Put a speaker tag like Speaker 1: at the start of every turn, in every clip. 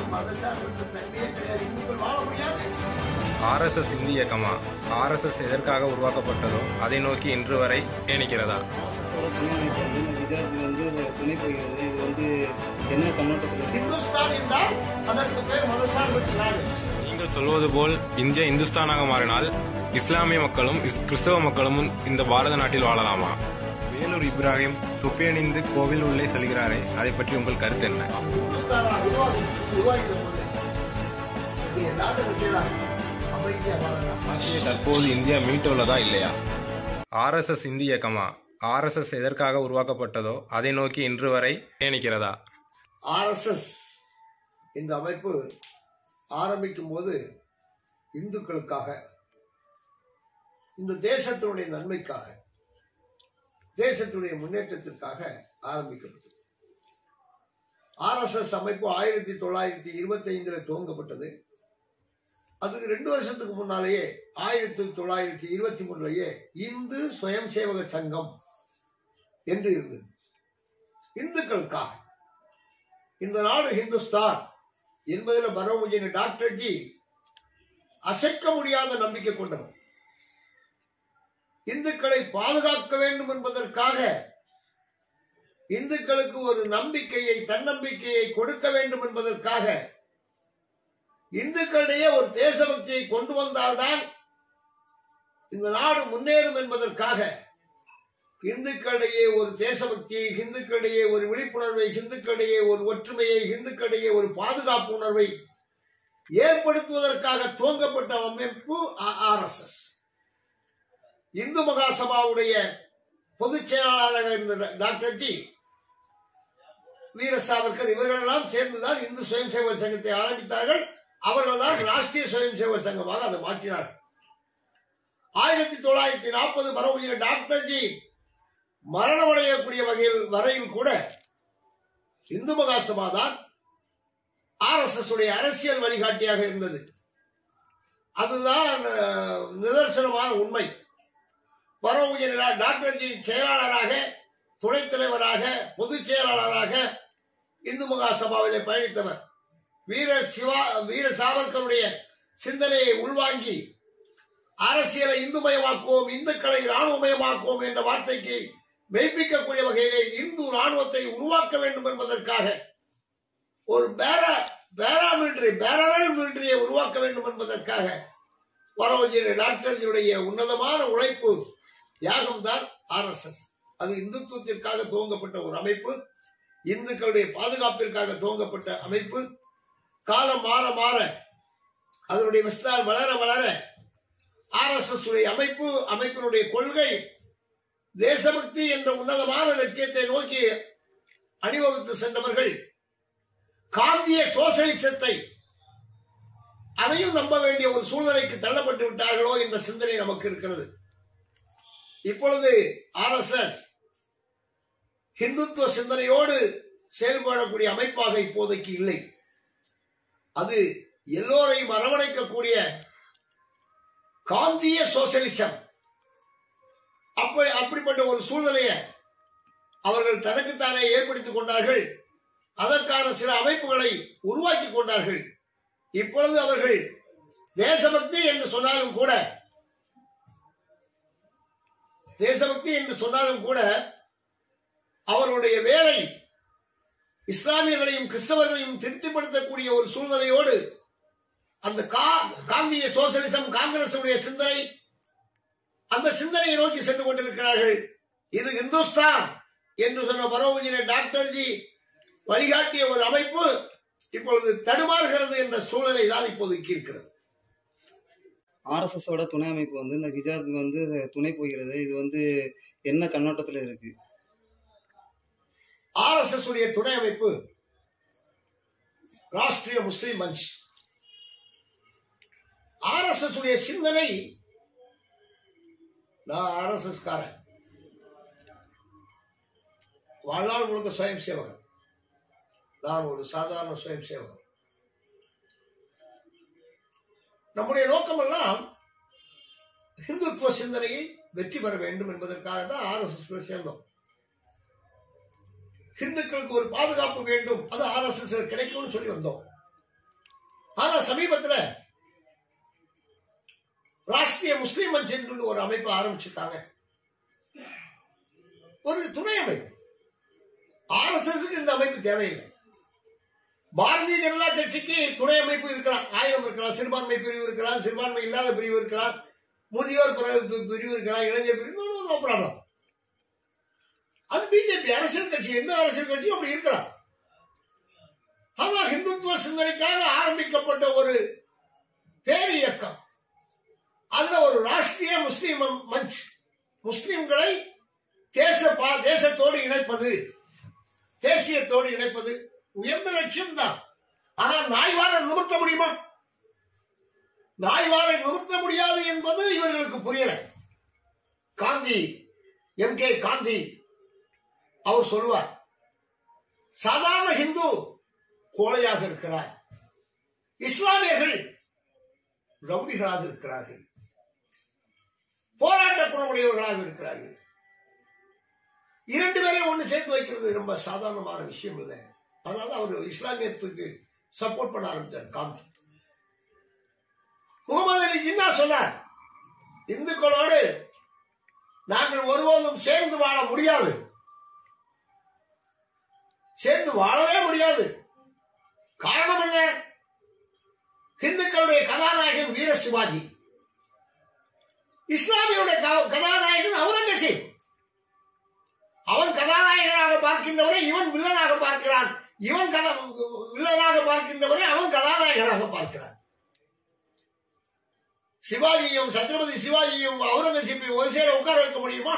Speaker 1: மதசார்பற்ற தன்மையே கிடையாது இந்துக்கள் வாழ முடியாது
Speaker 2: ஆர்எஸ்எஸ் இந்திய இயக்கமா ஆர்எஸ்எஸ் எதற்காக உருவாக்கப்பட்டதோ அதை நோக்கி இன்று வரை பயணிக்கிறதா
Speaker 3: அரசோட துணை அமைப்பு வந்து இந்த குஜராத்துக்கு வந்து துணை போகிறது இது வந்து என்ன கண்ணோட்டத்தில் இருக்கு
Speaker 1: இந்துஸ்தான் என்றால் அதற்கு பேர் மதசார்பற்ற நாடு
Speaker 2: நீங்கள் சொல்வது போல் இந்தியா இந்துஸ்தானாக மாறினால் இஸ்லாமிய மக்களும் இஸ்- கிறிஸ்தவ மக்களும் இந்த பாரத நாட்டில் வாழலாமா வேலூர் இப்ராஹிம் தொப்பி அணிந்து கோவில் உள்ளே செல்கிறாரே அதை பற்றி உங்கள் கருத்து என்ன
Speaker 1: இந்துஸ்தானா உருவாகி உருவாகிற போது இது எல்லாரும் என்ன செய்யலாம் அமைதியா வாழலாம்
Speaker 2: ஆட்சியை தற்போது இந்தியா மீட்டுள்ளதா இல்லையா ஆர்எஸ்எஸ் இந்திய இயக்கமா ஆர்எஸ்எஸ் எதற்காக உருவாக்கப்பட்டதோ அதை நோக்கி இன்று வரை பயணிக்கிறதா
Speaker 1: ஆர்எஸ்எஸ் இந்த அமைப்பு ஆரம்பிக்கும் போது இந்துக்களுக்காக இந்த தேசத்தினுடைய நன்மைக்காக தேசத்தினுடைய முன்னேற்றத்திற்காக ஆரம்பிக்கப்பட்டது ஆர்எஸ்எஸ் அமைப்பு ஆயிரத்தி தொள்ளாயிரத்தி இருபத்தி ஐந்துல துவங்கப்பட்டது அதுக்கு ரெண்டு வருஷத்துக்கு முன்னாலேயே ஆயிரத்தி தொள்ளாயிரத்தி இருபத்தி மூணுலயே இந்து சுயம் சேவக சங்கம் என்று இருந்தது இந்துக்களுக்காக இந்த நாடு ஹிந்துஸ்தான் என்பதில் பரவமுஜின டாக்டர் ஜி அசைக்க முடியாத நம்பிக்கை கொண்டவர் இந்துக்களை பாதுகாக்க வேண்டும் என்பதற்காக இந்துக்களுக்கு ஒரு நம்பிக்கையை தன்னம்பிக்கையை கொடுக்க வேண்டும் என்பதற்காக இந்துக்களிடையே ஒரு தேசபக்தியை கொண்டு வந்தால்தான் இந்த நாடு முன்னேறும் என்பதற்காக இந்துக்களிடையே ஒரு தேசபக்தியை இந்துக்களிடையே ஒரு விழிப்புணர்வை இந்துக்களிடையே ஒரு ஒற்றுமையை இந்துக்களிடையே ஒரு பாதுகாப்பு உணர்வை ஏற்படுத்துவதற்காக துவங்கப்பட்ட அமைப்பு ஆர்எஸ்எஸ் இந்து மகாசபாவுடைய பொதுச் செயலாளராக இருந்த டாக்டர் ஜி வீர சாவர்கர் இவர்களெல்லாம் சேர்ந்துதான் இந்து சுயம் சேவகர் சங்கத்தை ஆரம்பித்தார்கள் அவர்கள்தான் ராஷ்டிரிய சுயம் சேவகர் சங்கமாக அதை மாற்றினார்கள் ஆயிரத்தி தொள்ளாயிரத்தி நாற்பது பரவுகிற டாக்டர் ஜி மரணமடையக்கூடிய வகையில் வரையில் கூட இந்து மகாசபா தான் ஆர் எஸ் எஸ் உடைய அரசியல் வழிகாட்டியாக இருந்தது அதுதான் அஹ், நிதர்சனமான உண்மை பரவுகிற டாக்டர் ஜி செயலாளராக துணைத் தலைவராக பொதுச் செயலாளராக இந்து மகாசபாவிலே பயணித்தவர் வீர சிவா வீர சாவர்கருடைய சிந்தனையை உள்வாங்கி அரசியலை இந்துமயமாக்குவோம் இந்துக்களை இராணுவமயமாக்குவோம் என்ற வார்த்தைக்கு மெய்ப்பிக்கக்கூடிய வகையிலே இந்து ராணுவத்தை உருவாக்க வேண்டும் என்பதற்காக ஒரு பேரா பேரா மிலிட்டரி பேரல் மிலிட்டரியை உருவாக்க வேண்டும் என்பதற்காக வரவஞ்சிற டாக்டர்களுடைய உன்னதமான உழைப்பு தியாகம் தான் ஆர்எஸ்எஸ் அது இந்துத்துவத்திற்காக துவங்கப்பட்ட ஒரு அமைப்பு இந்துக்களுடைய பாதுகாப்பிற்காக துவங்கப்பட்ட அமைப்பு காலம் மாற மாற அதனுடைய விஸ்தாரம் வளர வளர ஆர்எஸ்எஸ் உடைய அமைப்பு அமைப்பினுடைய கொள்கை தேசபக்தி என்ற உன்னதமான லட்சியத்தை நோக்கி அணிவகுத்து சென்றவர்கள் காந்திய சோசலிசத்தை அதையும் நம்ப வேண்டிய ஒரு சூழ்நிலைக்கு தள்ளப்பட்டு விட்டார்களோ என்ற சிந்தனை நமக்கு இருக்கிறது இப்பொழுது ஆர்எஸ்எஸ் ஹிந்துத்துவ சிந்தனையோடு செயல்படக்கூடிய அமைப்பாக இப்போதைக்கு இல்லை அது எல்லோரையும் அரவணைக்கக்கூடிய காந்திய சோசலிசம் அப்படி அப்படிப்பட்ட ஒரு சூழ்நிலையை அவர்கள் தனக்குத்தானே ஏற்படுத்திக் கொண்டார்கள் அதற்கான சில அமைப்புகளை உருவாக்கி கொண்டார்கள் இப்பொழுது அவர்கள் தேசபக்தி என்று சொன்னாலும் கூட தேசபக்தி என்று சொன்னாலும் கூட அவருடைய வேலை இஸ்லாமியர்களையும் கிறிஸ்தவர்களையும் திருப்திப்படுத்தக்கூடிய ஒரு சூழ்நிலையோடு அந்த கா- காந்திய சோசலிசம் காங்கிரஸ் உடைய சிந்தனை அந்த சிந்தனையை நோக்கி சென்று கொண்டிருக்கிறார்கள் இது இந்துஸ்தான் என்று சொன்ன பரோஜின டாக்டர்ஜி வழிகாட்டிய ஒரு அமைப்பு இப்பொழுது தடுமாறுகிறது என்ற சூழ்நிலை தான் இப்போதைக்கு இருக்கிறது
Speaker 3: ஆர்எஸ்எஸ் ஓட துணை அமைப்பு வந்து இந்த குஜராத்துக்கு வந்து துணை போகிறது இது வந்து என்ன கண்ணோட்டத்தில் இருக்கு
Speaker 1: ஆர்எஸ்எஸ் உடைய துணை அமைப்பு ராஷ்டிரிய முஸ்லிம் மஞ்ச் ஆர்எஸ்எஸ் உடைய சிந்தனை நான் ஆர்எஸ்எஸ் காரன் வாழ்நாள் முழுக்க சுயம் சேவகன் நான் ஒரு சாதாரண சுயம் சேவகன் நம்முடைய நோக்கமெல்லாம் இந்துத்துவ சிந்தனையை வெற்றி பெற வேண்டும் என்பதற்காக தான் ஆர்எஸ்எஸ் சேர்ந்தோம் ஹிந்துக்களுக்கு ஒரு பாதுகாப்பு வேண்டும் அது ஆர்எஸ்எஸ் கிடைக்கும்னு சொல்லி வந்தோம் ஆனா சமீபத்துல ராஷ்டிரிய முஸ்லிம் மஞ்ச் என்று ஒரு அமைப்பு ஆரம்பிச்சுட்டாங்க ஒரு துணை அமைப்பு ஆர்எஸ்எஸ்க்கு இந்த அமைப்பு தேவையில்லை பாரதிய ஜனதா கட்சிக்கு துணை அமைப்பு இருக்கலாம் ஆயுதம் இருக்கலாம் சிறுபான்மை பிரிவு இருக்கலாம் சிறுபான்மை இல்லாத பிரிவு இருக்கலாம் முதியோர் பிரிவு பிரிவு இருக்கலாம் இளைஞர் பிரிவு நோ ப்ராப்ளம் அது பிஜேபி அரசியல் கட்சி எந்த அரசியல் கட்சியும் அப்படி இருக்கலாம் ஆனா இந்துத்துவ சிந்தனைக்காக ஆரம்பிக்கப்பட்ட ஒரு பேர் இயக்கம் அதுல ஒரு ராஷ்டிரிய முஸ்லிம் மஞ்ச் முஸ்லிம்களை தேச பா- தேசத்தோடு இணைப்பது தேசியத்தோடு இணைப்பது உயர்ந்த லட்சியம் தான் ஆனா நாய்வாரை நிமிர்த்த முடியுமா நாய்வாரை நிமிர்த்த முடியாது என்பது இவர்களுக்கு புரியல காந்தி எம் கே காந்தி அவர் சொல்லுவார் சாதாரண ஹிந்து கோழையாக இருக்கிறார் இஸ்லாமியர்கள் ரவுடிகளாக இருக்கிறார்கள் போராட்ட குணமுடையவர்களாக இருக்கிறார்கள் இரண்டு பேரையும் ஒண்ணு சேர்த்து வைக்கிறது ரொம்ப சாதாரணமான விஷயம் இல்லை அதனால அவர் இஸ்லாமியத்துக்கு சப்போர்ட் பண்ண ஆரம்பிச்சார் காந்தி முகமது அலி ஜின்னா சொன்னார் இந்துக்களோடு நாங்கள் ஒருபோதும் சேர்ந்து வாழ முடியாது சேர்ந்து வாழவே முடியாது காரணம் என்ன இந்துக்களுடைய கதாநாயகன் வீர சிவாஜி இஸ்லாமியுடைய க- கதாநாயகன் அவுரங்கசீப் அவன் கதாநாயகனாக பார்க்கின்றவரை இவன் வில்லனாக பார்க்கிறான் இவன் கதா வில்லனாக பார்க்கின்றவரை அவன் கதாநாயகனாக பார்க்கிறான் சிவாஜியும் சத்ரபதி சிவாஜியும் அவுரங்கசீப்பை ஒரு சேர உட்கார வைக்க முடியுமா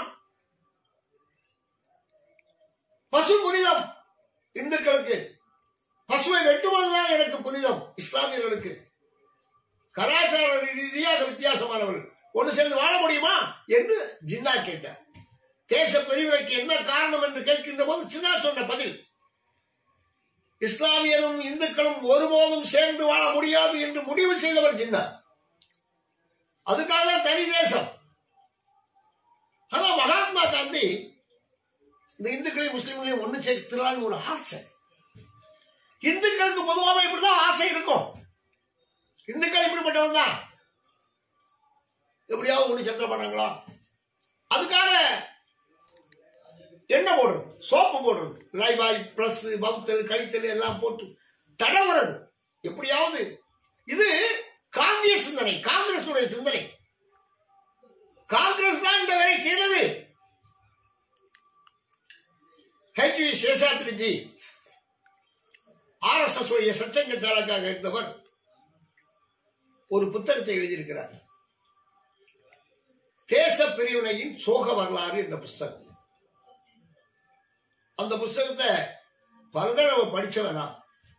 Speaker 1: பசு புனிதம் இந்துக்களுக்கு பசுவை வெட்டுவதுதான் எனக்கு புனிதம் இஸ்லாமியர்களுக்கு கலாச்சார ரீதியாக வித்தியாசமானவர்கள் ஒன்று சேர்ந்து வாழ முடியுமா என்று ஜின்னா கேட்டார் தேச பிரிவினைக்கு என்ன காரணம் என்று கேட்கின்ற போது சின்னா சொன்ன பதில் இஸ்லாமியரும் இந்துக்களும் ஒருபோதும் சேர்ந்து வாழ முடியாது என்று முடிவு செய்தவர் ஜின்னா அதுக்காக தனி தேசம் ஆனா மகாத்மா காந்தி இந்த இந்துக்களையும் முஸ்லிம்களையும் ஒண்ணு சேர்த்துலான்னு ஒரு ஆசை இந்துக்களுக்கு பொதுவாக இப்படிதான் ஆசை இருக்கும் இந்துக்கள் இப்படிப்பட்டவங்க தான் எப்படியாவது ஒண்ணு சேர்த்த மாட்டாங்களா அதுக்காக என்ன போடுறது சோப்பு போடுறது லைபாய் பிளஸ் பவுத்தல் கழித்தல் எல்லாம் போட்டு தடவுறது எப்படியாவது இது காந்திய சிந்தனை காங்கிரசுடைய சிந்தனை காங்கிரஸ் தான் இந்த வேலை செய்தது H V Seshadriji R S S உடைய சச்சங்க சாலக்காக இருந்தவர் ஒரு புத்தகத்தை எழுதியிருக்கிறார் தேச பிரிவினையின் சோக வரலாறு என்ற புஸ்தகம் அந்த புஸ்தகத்தை பல தடவை படிச்சவனா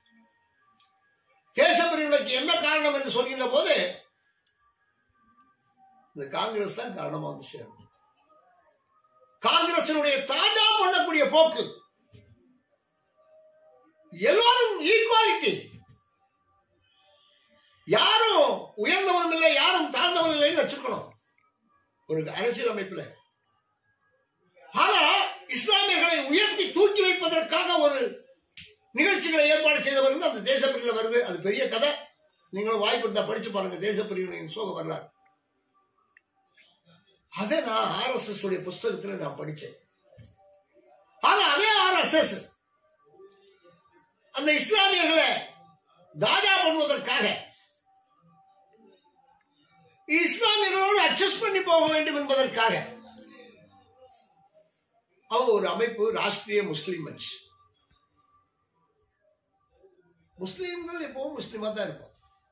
Speaker 1: தேச பிரிவினைக்கு என்ன காரணம் என்று சொல்கின்ற போது இந்த காங்கிரஸ் தான் காரணமா வந்து சேரும் காங்கிரசினுடைய தாஜா பண்ணக்கூடிய போக்கு எல்லாரும் ஈக்குவாலிட்டி யாரும் உயர்ந்தவன் இல்லை யாரும் தாழ்ந்தவன் இல்லைன்னு வச்சுக்கணும் ஒரு அரசியல் அமைப்புல ஆனா இஸ்லாமியர்களை உயர்த்தி தூக்கி வைப்பதற்காக ஒரு நிகழ்ச்சிகளை ஏற்பாடு செய்தவர்கள் அந்த தேசப்பிரிவுல வருது அது பெரிய கதை நீங்களும் வாய்ப்பு இருந்தா படிச்சு பாருங்க தேசப்பிரிவினையின் சோக வரலாறு அதை நான் ஆர் எஸ் எஸ் உடைய புஸ்தகத்துல நான் படிச்சேன் ஆனா அதே ஆர் எஸ் எஸ் அந்த இஸ்லாமியர்களை தாஜா பண்ணுவதற்காக இஸ்லாமியர்களோடு அட்ஜஸ்ட் பண்ணி போக வேண்டும் என்பதற்காக அவங்க ஒரு அமைப்பு ராஷ்டிரிய முஸ்லிம் மஞ்ச் முஸ்லீம்கள் எப்பவும் முஸ்லீமா தான் இருப்போம்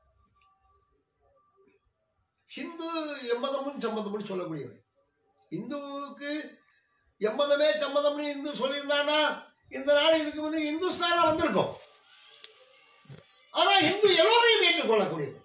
Speaker 1: ஹிந்து எம்மதமும் சம்மதமும் சொல்லக்கூடியவை இந்துவுக்கு எம்மதமே சம்மதம்னு இந்து சொல்லியிருந்தானா இந்த நாடு இதுக்கு வந்து இந்துஸ்தானா வந்திருக்கும் ஆனா இந்து எல்லோரையும் ஏற்றுக்கொள்ளக்கூடியது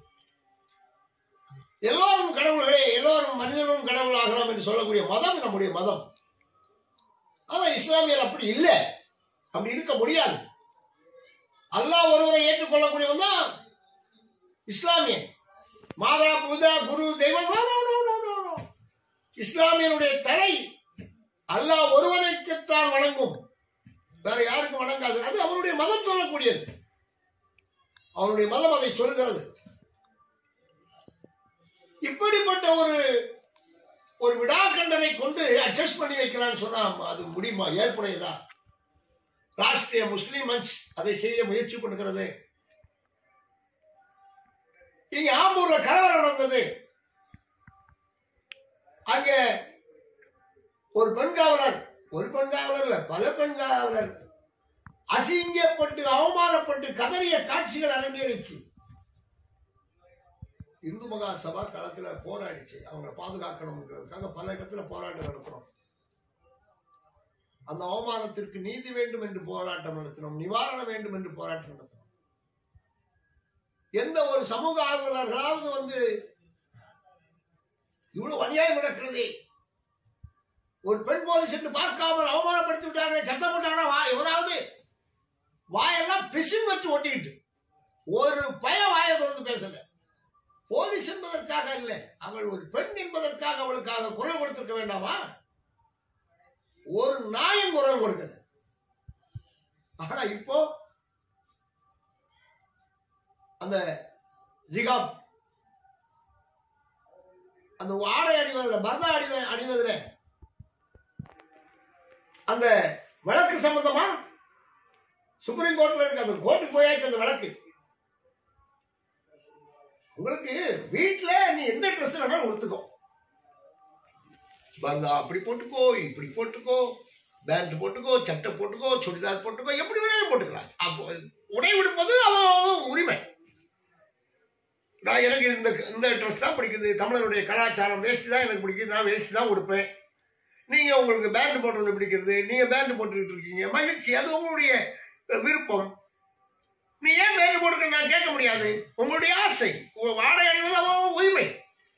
Speaker 1: எல்லோரும் கடவுள்களே எல்லோரும் மனிதனும் கடவுளாகலாம் என்று சொல்லக்கூடிய மதம் நம்முடைய மதம் ஆனா இஸ்லாமியர் அப்படி இல்லை அப்படி இருக்க முடியாது அல்லாஹ் ஒருவரை ஏற்றுக்கொள்ளக்கூடியவன் தான் இஸ்லாமியன் மாதா பூஜா குரு தெய்வம் no, no, no, no, no, no. இஸ்லாமியனுடைய தலை அல்லாஹ் ஒருவனுக்குத்தான் வணங்கும் வேற யாருக்கும் வணங்காது அது அவருடைய மதம் சொல்லக்கூடியது அவருடைய மதம் அதை சொல்கிறது இப்படிப்பட்ட ஒரு ஒரு விடாக்கண்டனை கொண்டு அட்ஜஸ்ட் பண்ணி வைக்கலாம்னு சொன்னா அது முடியுமா ஏற்புடையதா ராஷ்டிரிய முஸ்லிம் மஞ்ச் அதை செய்ய முயற்சி பண்ணுகிறது இங்க ஆம்பூர்ல கலவரம் நடந்தது அங்க ஒரு பெண் காவலர் ஒரு பெண் காவலர் இல்ல பல பெண் காவலர் அசிங்கப்பட்டு அவமானப்பட்டு கதறிய காட்சிகள் அரங்கேறிச்சு இந்து மகா சபா களத்துல போராடிச்சு அவங்களை பாதுகாக்கணுங்கிறதுக்காக பல இடத்துல போராட்டம் நடத்துறோம் அந்த அவமானத்திற்கு நீதி வேண்டும் என்று போராட்டம் நடத்தினோம் நிவாரணம் வேண்டும் என்று போராட்டம் நடத்தினோம் எந்த ஒரு சமூக ஆர்வலர்களாவது வந்து இவ்வளவு அநியாயம் நடக்கிறது ஒரு பெண் போலீஸ் என்று பார்க்காமல் அவமானப்படுத்தி விட்டார்களே சத்தம் போட்டாரா வா எவராவது வாயெல்லாம் பிசின் வச்சு ஒட்டிக்கிட்டு ஒரு பய வாயை தொடர்ந்து பேசல போலீஸ் என்பதற்காக அல்ல அவள் ஒரு பெண் என்பதற்காக அவளுக்காக குரல் கொடுத்திருக்க வேண்டாமா ஒரு நாயும் குரல் கொடுக்கல ஆனா இப்போ அந்த ஜிகாப் அந்த ஆடை அணிவதில் பர்தா அணிவ அணிவதில் அந்த வழக்கு சம்பந்தமா சுப்ரீம் கோர்ட்ல இருக்கு அந்த கோர்ட்டுக்கு போயாச்சு அந்த வழக்கு உங்களுக்கு வீட்டுல நீ எந்த ட்ரெஸ் வேணாலும் கொடுத்துக்கோ பந்தா அப்படி போட்டுக்கோ இப்படி போட்டுக்கோ பேண்ட் போட்டுக்கோ சட்டை போட்டுக்கோ சுடிதார் போட்டுக்கோ எப்படி வேணாலும் போட்டுக்கலாம் அப்போ உடை விடுப்பது அவன் அவன் உரிமை நான் எனக்கு இந்த இந்த ட்ரெஸ் தான் பிடிக்குது தமிழருடைய கலாச்சாரம் வேஷ்டி தான் எனக்கு பிடிக்குது நான் வேஷ்டி தான் உடுப்பேன் நீங்க உங்களுக்கு பேண்ட் போடுறது பிடிக்கிறது நீங்க பேண்ட் போட்டுக்கிட்டு இருக்கீங்க மகிழ்ச்சி அது உங்களுடைய விருப்பம் நீ ஏன் பேண்ட் போட்டுக்க நான் கேட்க முடியாது உங்களுடைய ஆசை உங்க வாடகை அணிவது அவன் உரிமை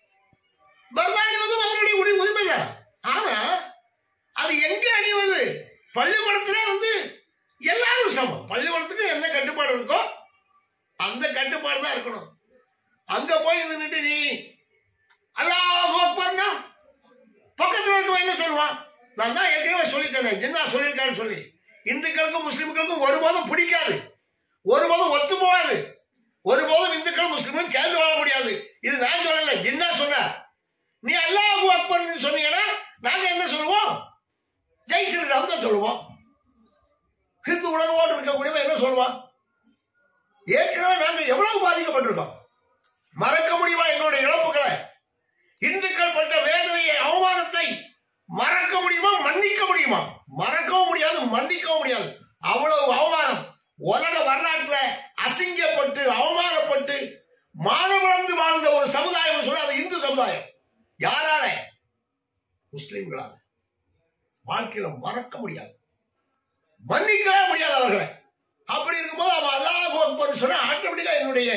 Speaker 1: பர்தா அணிவதும் அவங்களுடைய உரி- உரிமை தான் ஆனா அது எங்க அணிவது பள்ளிக்கூடத்துல வந்து எல்லாரும் சமம் பள்ளிக்கூடத்துக்கு என்ன கட்டுப்பாடு இருக்கோ அந்த கட்டுப்பாடு தான் இருக்கணும் அங்க போய் நின்னுட்டு நீ அல்லாஹ் அக்பர்னா பக்கத்துல இருக்க என்ன சொல்லுவான் நான் தான் ஏற்கனவே சொல்லிட்டேன் ஜின்னா சொல்லியிருக்கான்னு சொல்லி இந்துக்களுக்கும் முஸ்லிம்களுக்கும் ஒருபோதும் பிடிக்காது ஒருபோதும் ஒத்து போகாது ஒருபோதும் இந்துக்களும் முஸ்லிம்களும் சேர்ந்து வாழ முடியாது இது நான் சொல்லல ஜின்னா சொன்ன நீ அல்லாஹ் அக்பர்னு சொன்னீங்கன்னா நாங்க என்ன சொல்லுவோம் ஜெய் ஸ்ரீராம் தான் சொல்லுவோம் ஹிந்து உணர்வோடு இருக்கக்கூடியவன் என்ன சொல்லுவான் ஏற்கனவே நாங்க எவ்வளவு பாதிக்கப்பட்டிருக்கோம் மறக்க முடியுமா எங்களுடைய இழப்புகளை இந்துக்கள் பட்ட வேதனையை அவமானத்தை மறக்க முடியுமா மன்னிக்க முடியுமா மறக்கவும் முடியாது மன்னிக்கவும் முடியாது அவ்வளவு அவமானம் உலக வரலாற்றுல அசிங்கப்பட்டு அவமானப்பட்டு மானமிழந்து வாழ்ந்த ஒரு சமுதாயம் சொல்ல அது இந்து சமுதாயம் யாரால முஸ்லிம்களால வாழ்க்கையில மறக்க முடியாது மன்னிக்கவே முடியாது அவர்களை அப்படி இருக்கும்போது அவன் அல்லாஹ் சொன்ன ஆட்டோமேட்டிக்கா என்னுடைய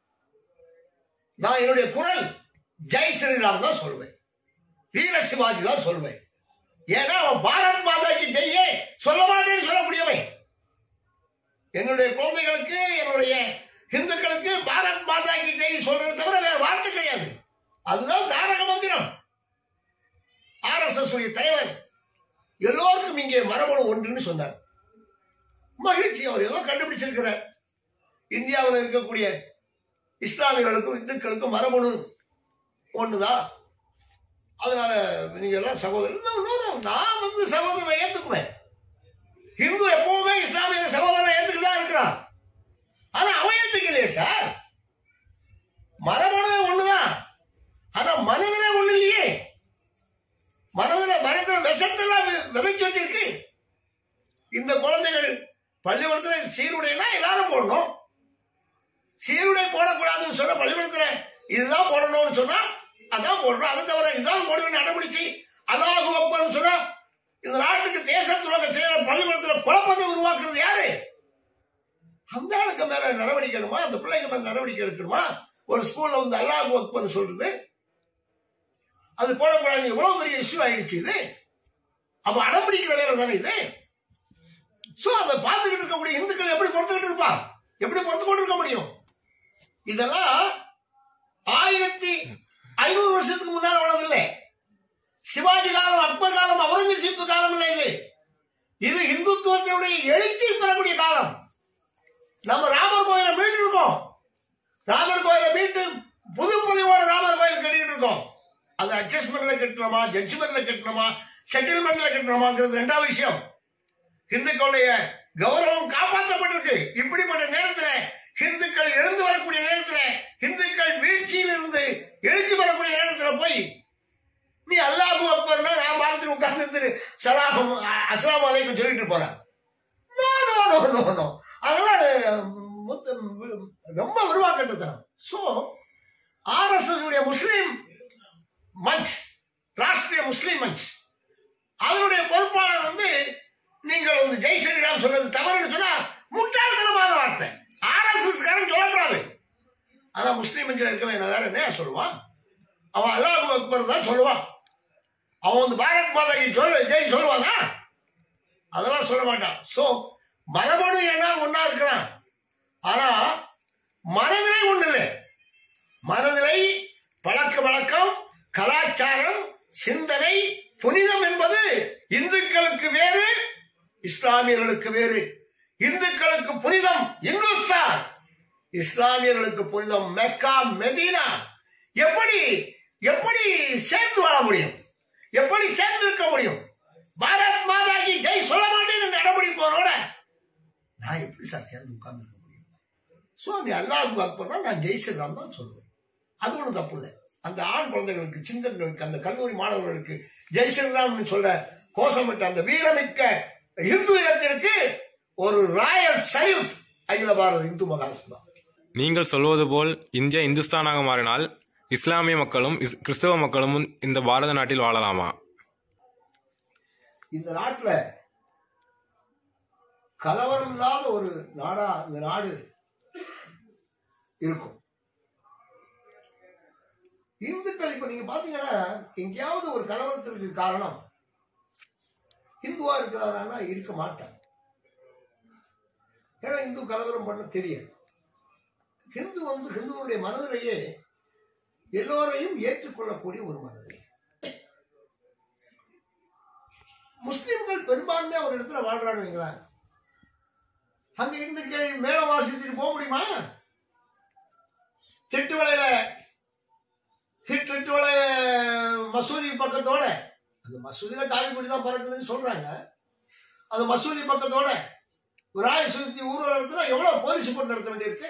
Speaker 1: நான் என்னுடைய குரல் ஜெய் ஸ்ரீராம் தான் சொல்வேன் வீர சிவாஜி தான் சொல்வேன் ஏன்னா அவன் பாரத் மாதாக்கு ஜெய்யே சொல்ல மாட்டேன்னு சொல்ல முடியவன் என்னுடைய குழந்தைகளுக்கு என்னுடைய இந்துக்களுக்கு பாரத் மாதாக்கு ஜெய் சொல்றது தவிர வேற வார்த்தை கிடையாது அதுதான் தாரக மந்திரம் ஆர்எஸ்எஸ் உடைய தலைவர் எல்லோருக்கும் இங்கே மரபணு ஒன்றுன்னு சொன்னார் மகிழ்ச்சி அவர் ஏதோ கண்டுபிடிச்சிருக்கிறார் இந்தியாவில் இருக்கக்கூடிய இஸ்லாமியர்களுக்கும் இந்துக்களுக்கும் மரபணு ஒண்ணுதான் அதனால நீங்க எல்லாம் சகோதரர் No, no, no. நான் வந்து சகோதரனை ஏத்துக்குவேன் இந்து எப்பவுமே இஸ்லாமிய சகோதரனை ஏத்துக்கிட்டு தான் இருக்கிறான் ஆனா அவன் ஏத்துக்கலையே சார் மரபணு ஒண்ணுதான் ஆனா மனதிலே ஒண்ணு இல்லையே மனதில மனதில் விஷத்தெல்லாம் வி- விதைச்சு வச்சிருக்கு இந்த குழந்தைகள் பள்ளிக்கூடத்துல சீருடைனா எல்லாரும் போடணும் சீருடை போடக்கூடாதுன்னு சொன்ன பள்ளிக்கூடத்துல இதுதான் போடணும்னு சொன்னா அதான் போடணும் அது தவிர இதுதான் போடுவேன் அடம்பிடிச்சு அல்லாஹு அக்பர்னு சொன்னா இந்த நாட்டுக்கு தேச துலக செய்யற பள்ளிக்கூடத்துல குழப்பத்தை உருவாக்குறது யாரு அந்த ஆளுக்கு மேல நடவடிக்கை எடுக்கணுமா அந்த பிள்ளைங்க மேல நடவடிக்கை எடுக்கணுமா ஒரு ஸ்கூல்ல வந்து அல்லாஹு அக்பர்னு சொல்றது அது போடக்கூடாது எவ்வளவு பெரிய இஷ்யூ ஆயிடுச்சு இது அப்ப அடம்பிடிக்கிற வேலை தானே இது சோ அதை பார்த்துக்கிட்டு இருக்கக்கூடிய இந்துக்கள் எப்படி பொறுத்துக்கிட்டு இருப்பா எப்படி பொறுத்து கொண்டு இருக்க முடியும் இதெல்லாம் ஆயிரத்தி ஐநூறு வருஷத்துக்கு முன்னால் வளரவில்லை சிவாஜி காலம் அக்பர் காலம் அவுரங்கசீப் காலம் இல்லை இது இது இந்துத்துவத்தினுடைய எழுச்சி பெறக்கூடிய காலம் நம்ம ராமர் கோயிலை மீண்டு இருக்கோம் ராமர் கோயிலை மீட்டு புது புதுவோட ராமர் கோயில் கட்டிட்டு இருக்கோம் அது அட்ஜஸ்ட்மெண்ட்ல கட்டணுமா ஜட்ஜ்மெண்ட்ல கட்டணுமா செட்டில்மெண்ட்ல கட்டணுமாங்கிறது ரெண்டாவது விஷயம் இந்துக்களுடைய கௌரவம் காப்பாற்றப்பட்டிருக்கு இப்படிப்பட்ட நேரத்துல இந்துக்கள் எழுந்து வரக்கூடிய நேரத்துல இந்துக்கள் வீழ்ச்சியில் இருந்து எழுச்சி வரக்கூடிய நேரத்துல போய் நீ அல்லாஹு அக்பர்னா நான் பார்த்து உட்கார்ந்து சலாம் அஸ்லாம் அலைக்கும் சொல்லிட்டு போறேன் No, no, no, no, no. அதெல்லாம் மொத்தம் ரொம்ப உருவாக்கட்டுத்தனம் ஸோ ஆர்எஸ்எஸ் உடைய முஸ்லீம் மஞ்ச் ராஷ்டிரிய முஸ்லீம் மஞ்ச் அதனுடைய பொறுப்பாளர் வந்து நீங்கள் வந்து ஜெய் ஸ்ரீராம் சொல்றது தவறுன்னு சொன்னா முட்டாள்தனமான வார்த்தை ஆர்எஸ்எஸ் காரன் சொல்லக்கூடாது ஆனா முஸ்லீம் மஞ்சில் இருக்கவன் என்ன வேற என்ன சொல்லுவான் அவன் அல்லாஹ் அக்பர் தான் சொல்லுவான் அவன் வந்து பாரத் மாதா கி சொல்லு ஜெய் சொல்லுவானா அதெல்லாம் சொல்ல மாட்டான் சோ மரபணு எல்லாம் ஒன்னா இருக்கிறான் ஆனா மனநிலை ஒண்ணு இல்லை மனநிலை பழக்க வழக்கம் கலாச்சாரம் சிந்தனை புனிதம் என்பது இந்துக்களுக்கு வேறு இஸ்லாமியர்களுக்கு வேறு இந்துக்களுக்கு புனிதம் இந்துஸ்தான் இஸ்லாமியர்களுக்கு புனிதம் மெக்கா மெதீனா எப்படி எப்படி சேர்ந்து வாழ முடியும் எப்படி சேர்ந்து இருக்க முடியும் பாரத் மாதா கி ஜெய் சொல்ல மாட்டேன் என்று அடம்படி போனோட நான் எப்படி சார் சேர்ந்து உட்கார்ந்து இருக்க முடியும் சோ நீ அல்லாஹ் அக்பர்னா நான் ஜெய் ஸ்ரீராம் தான் சொல்லுவேன் அது ஒன்றும் தப்பு இல்லை அந்த ஆண் குழந்தைகளுக்கு சிங்கங்களுக்கு அந்த கல்லூரி மாணவர்களுக்கு ஜெய் ஸ்ரீராம்னு சொல்ற கோஷமிட்ட அந்த வீரமிக்க இந்து இனத்திற்கு ஒரு ராயல் சல்யூட் அகில பாரத இந்து மகாசபா
Speaker 2: நீங்கள் சொல்வது போல் இந்தியா இந்துஸ்தானாக மாறினால் இஸ்லாமிய மக்களும் இஸ்- கிறிஸ்தவ மக்களும் இந்த பாரத நாட்டில் வாழலாமா
Speaker 1: இந்த நாட்டுல கலவரம் இல்லாத ஒரு நாடா இந்த நாடு இருக்கும் இந்துக்கள் இப்ப நீங்க பாத்தீங்கன்னா எங்கேயாவது ஒரு கலவரத்திற்கு காரணம் இந்துவா இருக்கிறாரா இருக்க மாட்டாங்க ஏன்னா இந்து கலவரம் பண்ண தெரியாது ஹிந்து வந்து ஹிந்துவனுடைய மனதிலேயே எல்லோரையும் ஏற்றுக்கொள்ளக்கூடிய ஒரு மனதிலே முஸ்லிம்கள் பெரும்பான்மையா ஒரு இடத்துல வாழ்றாங்க வைங்களேன் அங்க இந்துக்கள் மேல வாசிச்சுட்டு போக முடியுமா திட்டுவளையில திட்டுவளைய மசூதி பக்கத்தோட அந்த மசூதியில காவிக்குடி தான் பறக்குதுன்னு சொல்றாங்க அந்த மசூதி பக்கத்தோட விராய சுத்தி ஊர்வலம் நடத்தினா எவ்வளவு போலீஸ் போட்டு நடத்த வேண்டியிருக்கு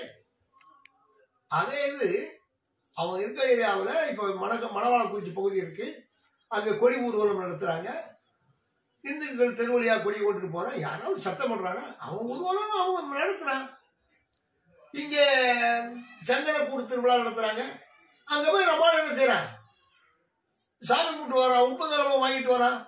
Speaker 1: அதே இது அவங்க இருக்க ஏரியாவில் இப்ப மணக்க மணவாளக்குறிச்சி பகுதி இருக்கு அங்க கொடி ஊர்வலம் நடத்துறாங்க இந்துக்கள் தெருவழியா கொடி ஓட்டுட்டு போறான் யாராவது சத்தம் பண்றாங்க அவன் ஊர்வலம் அவங்க நடத்துறான் இங்க சந்தன கூடு திருவிழா நடத்துறாங்க அங்க போய் நம்ம ஆளு என்ன செய்யறான் சாமி கும்பிட்டு வரான் உப்பு தரமும் வாங்கிட்டு வரான்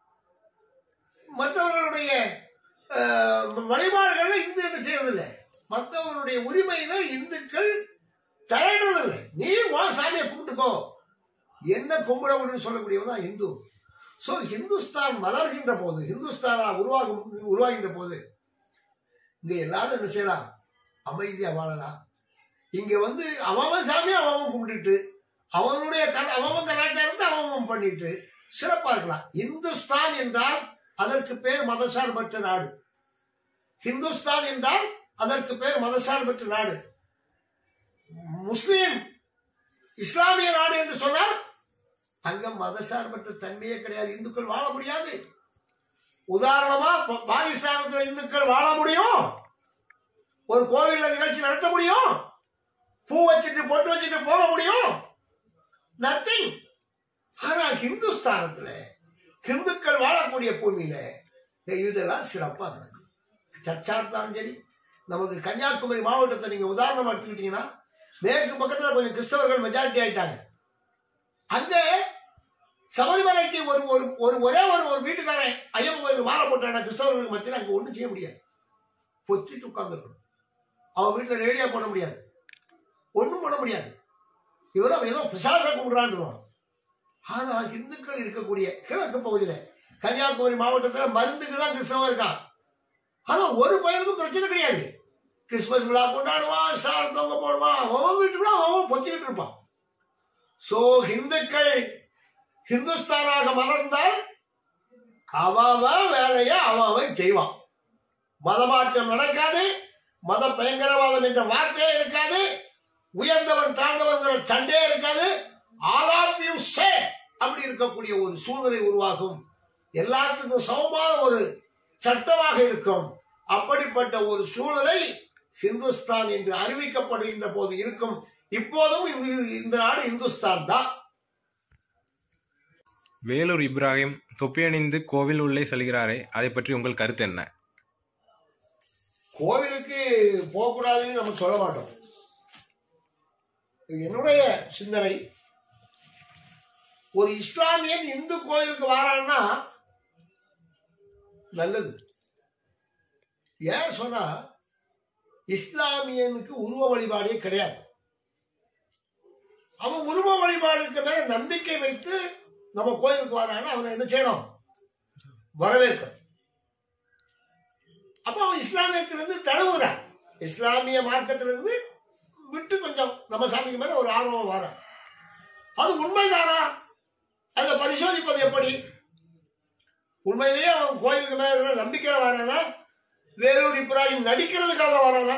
Speaker 1: மற்றவர்களுடைய அஹ், வழிபாடுகள்ல இந்து என்ன செய்யறதில்லை மற்றவர்களுடைய உரிமையில இந்துக்கள் தலையிடுறதில்லை நீ வா சாமியை கும்பிட்டுக்கோ என்ன கும்பிட முடியும்னு சொல்லக்கூடியவன் தான் இந்து சோ ஹிந்துஸ்தான் மலர்கின்ற போது ஹிந்துஸ்தானா உருவாகும் உருவாகின்ற போது இங்க எல்லாரும் என்ன செய்யலாம் அமைதியா வாழலாம் இங்க வந்து அவன் சாமியை அவன் கும்பிட்டுட்டு அவனுடைய கல- அவன் கலாச்சாரத்தை அவன் பண்ணிட்டு சிறப்பா இருக்கலாம் இந்துஸ்தான் என்றால் அதற்கு பேர் மதசார்பற்ற நாடு ஹிந்துஸ்தான் என்றால் அதற்கு பேர் மதசார்பற்ற நாடு முஸ்லிம் இஸ்லாமிய நாடு என்று சொன்னால் அங்க மதசார்பற்ற தன்மையே கிடையாது இந்துக்கள் வாழ முடியாது உதாரணமா ப- பாகிஸ்தானத்துல இந்துக்கள் வாழ முடியும் ஒரு கோவில்ல நிகழ்ச்சி நடத்த முடியும் பூ வச்சுட்டு பொட்டு வச்சுட்டு போக முடியும் நத்திங் ஆனா ஹிந்துஸ்தானத்துல ஹிந்துக்கள் வாழக்கூடிய பூமியில இதெல்லாம் சிறப்பா நடக்கும் சர்ச்சா இருந்தாலும் சரி நமக்கு கன்னியாகுமரி மாவட்டத்தை நீங்க உதாரணமா எடுத்துக்கிட்டீங்கன்னா மேற்கு பக்கத்துல கொஞ்சம் கிறிஸ்தவர்கள் மெஜாரிட்டி ஆயிட்டாங்க அங்க சபரிமலைக்கு ஒரு ஒரு ஒரு ஒரே ஒரு ஒரு வீட்டுக்காரன் ஐயப்பன் கோயில் மாலை போட்டான கிறிஸ்தவர்களுக்கு மத்தியில் அங்க ஒண்ணும் செய்ய முடியாது பொத்திட்டு உட்கார்ந்துருக்கணும் அவன் வீட்டுல ரேடியோ போட முடியாது ஒண்ணும் பண்ண முடியாது இவரும் ஏதோ பிசாச கும்பிடுறான்னு ஆனா இந்துக்கள் இருக்கக்கூடிய கிழக்கு பகுதியில கன்னியாகுமரி மாவட்டத்துல மருந்துக்கு தான் கிறிஸ்தவம் இருக்கான் ஆனா ஒரு பையனுக்கும் பிரச்சனை கிடையாது கிறிஸ்துமஸ் விழா கொண்டாடுவான் ஸ்டார் தொங்க போடுவான் அவன் வீட்டுக்குள்ள அவன் பொத்திக்கிட்டு இருப்பான் சோ இந்துக்கள் ஹிந்துஸ்தானாக மலர்ந்தால் அவ வேலைய அவன் செய்வான் மதமாற்றம் நடக்காது மத பயங்கரவாதம் என்ற வார்த்தையே இருக்காது உயர்ந்தவன் தாழ்ந்தவன் சண்டே இருக்காது ஆல் ஆஃப் யூ சே அப்படி இருக்கக்கூடிய ஒரு சூழ்நிலை உருவாகும் எல்லாத்துக்கும் சமமான ஒரு சட்டமாக இருக்கும் அப்படிப்பட்ட ஒரு சூழலை ஹிந்துஸ்தான் என்று அறிவிக்கப்படுகின்ற போது இருக்கும் இப்போதும் இந்த- இந்த நாடு இந்துஸ்தான் தான்
Speaker 2: வேலூர் இப்ராஹிம் தொப்பியணிந்து கோவில் உள்ளே செல்கிறாரே அதை பற்றி உங்கள் கருத்து என்ன
Speaker 1: கோவிலுக்கு போகக்கூடாதுன்னு நம்ம சொல்ல மாட்டோம் என்னுடைய சிந்தனை ஒரு இஸ்லாமியன் இந்து கோயிலுக்கு வரான்னா நல்லது ஏன் சொன்னா இஸ்லாமியனுக்கு உருவ வழிபாடே கிடையாது அவன் உருவ வழிபாடுக்கு மேல நம்பிக்கை வைத்து நம்ம கோயிலுக்கு வரான்னா அவனை என்ன செய்யணும் வரவேற்கணும் அப்ப அவன் இஸ்லாமியத்திலிருந்து தழுவுறான் இஸ்லாமிய மார்க்கத்திலிருந்து விட்டு கொஞ்சம் நம்ம சாமிக்கு மேல ஒரு ஆர்வம் வர அது உண்மைதானா அதை பரிசோதிப்பது எப்படி உண்மையிலேயே அவன் கோயிலுக்கு மேல இருக்கிற நம்பிக்கையில வரானா வேலூர் இப்ராஹிம் நடிக்கிறதுக்காக வரானா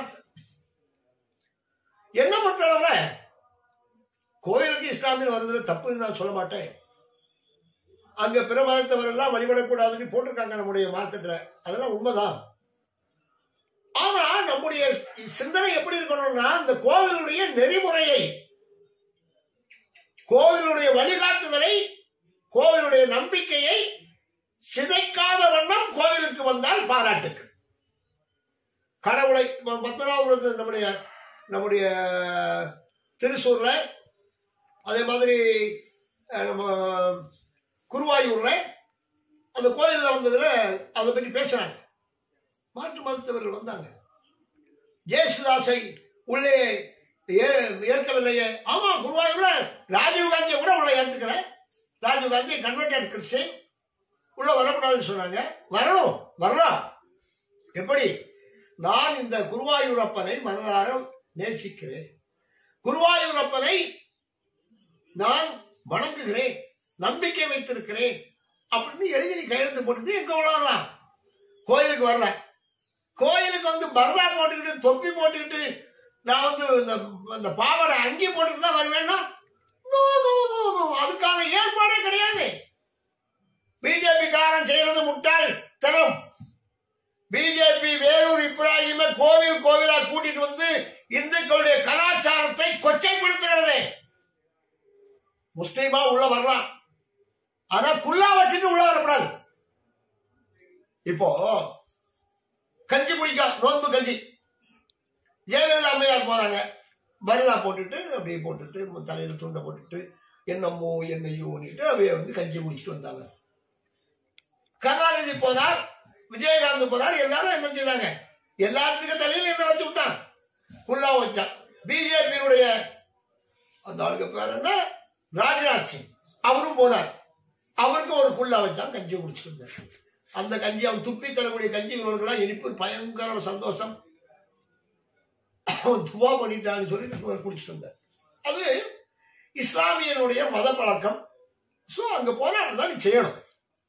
Speaker 1: என்ன பொறுத்தளவுல கோயிலுக்கு இஸ்லாமியர் வர்றது தப்புன்னு நான் சொல்ல மாட்டேன் அங்க பிற மதத்தவர் எல்லாம் வழிபடக்கூடாதுன்னு போட்டிருக்காங்க நம்முடைய மார்க்கத்துல அதெல்லாம் உண்மைதான் ஆனா நம்முடைய சிந்தனை எப்படி இருக்கணும்னா இந்த கோவிலுடைய நெறிமுறையை கோவிலுடைய வழிகாட்டுதலை கோவிலுடைய நம்பிக்கையை சிதைக்காத வண்ணம் கோவிலுக்கு வந்தால் பாராட்டுக்கள் கடவுளை ம- பத்மநாபபுரத்து நம்முடைய நம்முடைய திருசூர்ல அதே மாதிரி அஹ், நம்ம குருவாயூர்ல அந்த கோயில்ல வந்ததுல அதை பற்றி பேசுறாங்க மாற்று மருத்துவர்கள் வந்தாங்க ஜேசுதாஸை உள்ளே ஏ- ஏற்கவில்லையே ஆமா குருவாயூர்ல ராஜீவ் காந்தியை கூட உள்ள ஏத்துக்கல ராஜீவ் காந்தி கன்வெர்டட் கிறிஸ்டின் உள்ள வரக்கூடாதுன்னு சொன்னாங்க வரணும் வரலாம் எப்படி நான் இந்த குருவாயூரப்பனை மனதார நேசிக்கிறேன் குருவாயூரப்பனை நான் வணங்குகிறேன் நம்பிக்கை வைத்திருக்கிறேன் அப்படின்னு எழுதி நீ கையெழுத்து போட்டு எங்க விளாடலாம் கோயிலுக்கு வரல கோயிலுக்கு வந்து பர்லா போட்டுக்கிட்டு தொப்பி போட்டுக்கிட்டு நான் வந்து இந்த இந்த பாவாடை அங்கி போட்டுக்கிட்டு தான் வருவேன்னா நோ நோ நோ நோ அதுக்கான ஏற்பாடே கிடையாது பிஜேபி காரன் செய்யறது முட்டாள் தனம் பிஜேபி வேலூர் இப்ராஹிம கோவில் கோவிலா கூட்டிட்டு வந்து இந்துக்களுடைய கலாச்சாரத்தை கொச்சைப்படுத்துகிறது முஸ்லீமா உள்ள வரலாம் ஆனா குல்லா வச்சுட்டு உள்ள வரக்கூடாது இப்போ கஞ்சி குடிக்க நோன்பு கஞ்சி ஜெயலலிதா அம்மையார் போறாங்க பரிலா போட்டுட்டு அப்படியே போட்டுட்டு தலையில துண்டை போட்டுட்டு என்னமோ என்னையோன்னுட்டு அப்படியே வந்து கஞ்சி குடிச்சிட்டு வந்தாங்க கருணாநிதி போனார் விஜயகாந்த் போனார் எல்லாரும் என்ன செய்தாங்க எல்லாத்துக்கும் தலையில என்ன வச்சு விட்டான் குல்லா வச்சான் பிஜேபியுடைய அந்த ஆளுக்கு பேர் என்ன ராஜ்நாத் சிங் அவரும் போனார் அவருக்கு ஒரு குல்லா வச்சான் கஞ்சி குடிச்சிட்டு இருந்தார் அந்த கஞ்சி அவன் துப்பி தரக்கூடிய கஞ்சி இவங்களுக்கெல்லாம் இனிப்பு பயங்கர சந்தோஷம் அவன் துவா பண்ணிட்டான்னு சொல்லி இவர் குடிச்சிட்டு வந்தார் அது இஸ்லாமியனுடைய மத பழக்கம் சோ அங்க போனா அப்படிதான் நீ செய்யணும்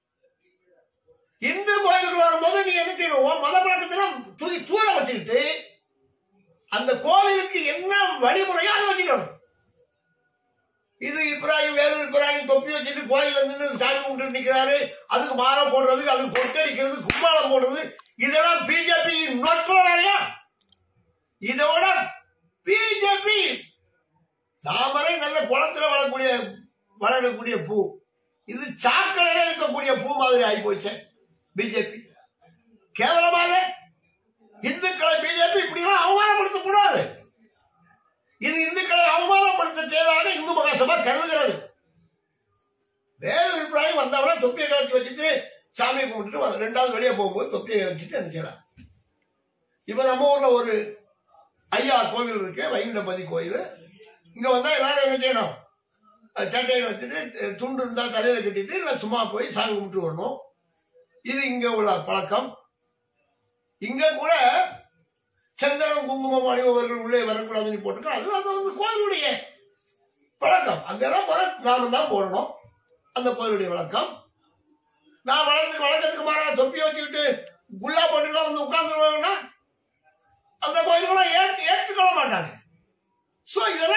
Speaker 1: இந்து கோயிலுக்கு வரும்போது நீங்க என்ன செய்யணும் உன் மத பழக்கத்தெல்லாம் தூக்கி தூர வச்சுக்கிட்டு அந்த கோவிலுக்கு என்ன வழிமுறையோ அதை வச்சுக்கணும் இது இப்ராஹிம் வேலூர் இப்ராஹிம் தொப்பி வச்சுட்டு கோயில்ல நின்று சாமி கும்பிட்டு நிக்கிறாரு அதுக்கு மாலை போடுறது அதுக்கு கொட்டடிக்கிறது கும்பாலம் போடுறது இதெல்லாம் பிஜேபி நொற்ற வேலையா இதோட பிஜேபி தாமரை நல்ல குளத்துல வளரக்கூடிய வளரக்கூடிய பூ இது சாக்கடையில இருக்கக்கூடிய பூ மாதிரி ஆகி போச்சு பிஜேபி கேவலமாக இந்துக்களை பிஜேபி இப்படி எல்லாம் அவமானப்படுத்த கூடாது இது இந்துக்களை அவமானப்படுத்த செய்வதாக இந்து மகாசபா கருதுகிறது வேறு அபிப்பிராயம் வந்தவன தொப்பியை கலத்தி வச்சுட்டு சாமியை கும்பிட்டுட்டு வ- ரெண்டாவது வெளியே போகும்போது தொப்பியை வச்சுட்டு என்ன செய்யலாம் இப்ப நம்ம ஊர்ல ஒரு ஐயா கோவில் இருக்கு வைகுண்டபதி கோயில் இங்க வந்தா எல்லாரும் என்ன செய்யணும் அஹ் சட்டையை வச்சுட்டு து- துண்டு இருந்தா தலையில கட்டிட்டு இல்ல சும்மா போய் சாமி கும்பிட்டு வரணும் இது இங்க உள்ள பழக்கம் இங்க கூட சந்திரன் குங்குமம் அணிபவர்கள் உள்ளே வரக்கூடாதுன்னு போட்டுருக்கோம் அது அது வந்து கோயிலுடைய பழக்கம் அங்கெல்லாம் போல நாம தான் போடணும் அந்த கோயிலுடைய வழக்கம் நான் வளர்ந்து வழக்கத்துக்கு மாறாக தொப்பி வச்சுக்கிட்டு குல்லா போட்டுலாம் வந்து உட்கார்ந்துருவாங்கன்னா அந்த கோயிலுக்கெல்லாம் ஏற்று ஏற்றுக்கொள்ள மாட்டாங்க சோ இதெல்லாம்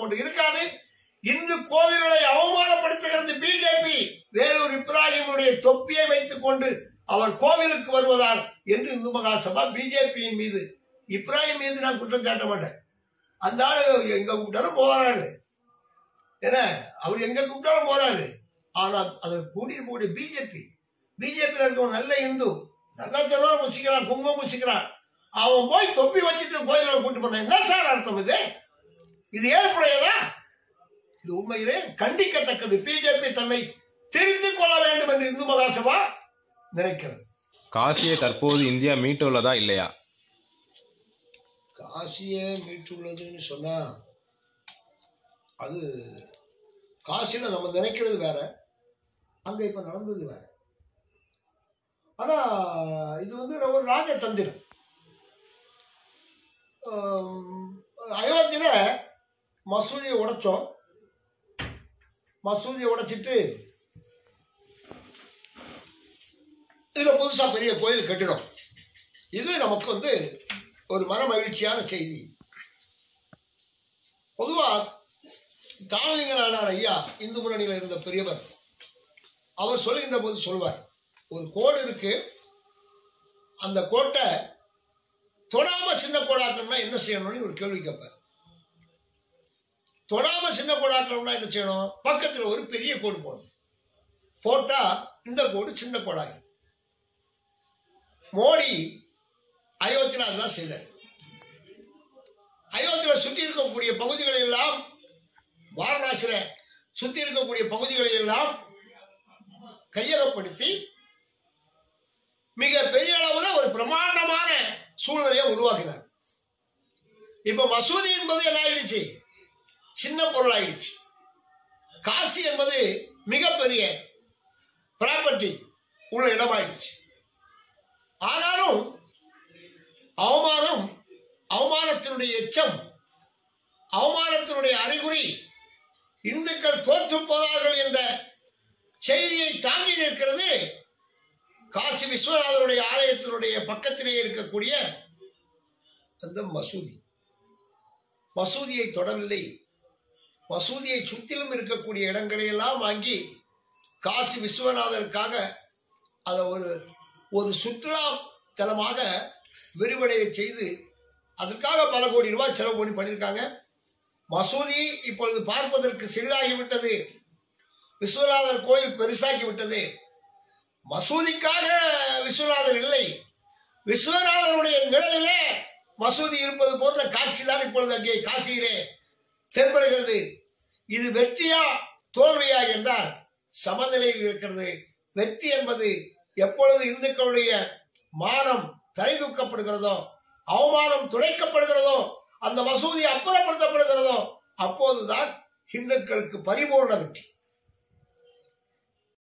Speaker 1: கொண்டு இருக்காது இந்து கோவில்களை அவமானப்படுத்துகிறது பிஜேபி வேலூர் இப்ராஹிமுடைய தொப்பியை வைத்துக் கொண்டு அவர் கோவிலுக்கு வருவதால் என்று இந்து மகாசபா பிஜேபியின் மீது இப்ராஹிம் மீது நான் குற்றம் சாட்ட மாட்டேன் அந்த ஆளு எங்க கூப்பிட்டாலும் போறாரு என்ன அவர் எங்க கூப்பிட்டாலும் போறாரு ஆனா அதை கூட்டிட்டு போய் பிஜேபி பிஜேபியில் இருக்கவன் நல்ல இந்து நல்லா தெருவாரம் முச்சிக்கிறான் குங்குமம் முச்சிக்கிறான் அவன் போய் தொப்பி வச்சுட்டு கோயில கூட்டு போனான் என்ன சார் அர்த்தம் இது இது ஏற்புடையதா இது உண்மையிலே கண்டிக்கத்தக்கது பிஜேபி தன்னை தெரிந்து கொள்ள வேண்டும் என்று இந்து மகாசபா நினைக்கிறது
Speaker 2: காசியை தற்போது இந்தியா மீட்டுள்ளதா இல்லையா
Speaker 1: காசியை மீட்டுள்ளதுன்னு சொன்னா அது காசில நம்ம நினைக்கிறது வேற அங்க இப்ப நடந்தது வேற ஆனா இது வந்து ஒரு ராஜதந்திரம் ஆம், அயோத்தியில மசூதியை உடைச்சோம் மசூதியை உடைச்சிட்டு இதுல புதுசா பெரிய கோயில் கட்டிடும் இது நமக்கு வந்து ஒரு மன மகிழ்ச்சியான செய்தி பொதுவா தாமலிங்க நாடார் ஐயா இந்து முன்னணியில் இருந்த பெரியவர் அவர் சொல்லுகின்ற போது சொல்வார் ஒரு கோடு இருக்கு அந்த கோட்டை தொடாம சின்ன கோடாக்கணும்னா என்ன செய்யணும்னு ஒரு கேள்வி கேட்பார் தொடாம சின்ன கோடாக்கணும்னா என்ன செய்யணும் பக்கத்துல ஒரு பெரிய கோடு போடணும் போட்டா இந்த கோடு சின்ன கோடாகும் மோடி அயோத்தியில் அதுதான் செய்தார் அயோத்தியில சுற்றி இருக்கக்கூடிய பகுதிகளை எல்லாம் வாரணாசியில சுற்றி இருக்கக்கூடிய பகுதிகளை எல்லாம் கையகப்படுத்தி மிக பெரிய அளவுல ஒரு பிரமாண்டமான சூழ்நிலையை உருவாக்கினார் இப்ப மசூதி என்பது என்ன ஆயிடுச்சு சின்ன பொருள் ஆயிடுச்சு காசி என்பது மிகப்பெரிய ப்ராப்பர்ட்டி உள்ள இடமாயிடுச்சு ஆனாலும் அவமானம் அவமானத்தினுடைய எச்சம் அவமானத்தினுடைய அறிகுறி இந்துக்கள் தோற்று போவார்கள் என்ற செய்தியை தாங்கி நிற்கிறது காசி விஸ்வநாதருடைய ஆலயத்தினுடைய பக்கத்திலே இருக்கக்கூடிய அந்த மசூதி மசூதியை தொடவில்லை மசூதியை சுற்றிலும் இருக்கக்கூடிய இடங்களை எல்லாம் வாங்கி காசி விஸ்வநாதருக்காக அதை ஒரு ஒரு சுற்றுலா தலமாக விரிவடைய செய்து அதற்காக பல கோடி ரூபாய் செலவு பண்ணி பண்ணியிருக்காங்க மசூதி இப்பொழுது பார்ப்பதற்கு சிறிதாகிவிட்டது விஸ்வநாதர் கோயில் பெருசாகி விட்டது மசூதிக்காக விஸ்வநாதர் இல்லை விஸ்வநாதருடைய நிழலிலே மசூதி இருப்பது போன்ற காட்சி தான் இப்பொழுது அங்கே காசியிலே தென்படுகிறது இது வெற்றியா தோல்வியா என்றால் சமநிலையில் இருக்கிறது வெற்றி என்பது எப்பொழுது இந்துக்களுடைய மானம் தலை தூக்கப்படுகிறதோ அவமானம் துடைக்கப்படுகிறதோ அந்த மசூதி அப்புறப்படுத்தப்படுகிறதோ அப்போதுதான் இந்துக்களுக்கு பரிபூர்ண வெற்றி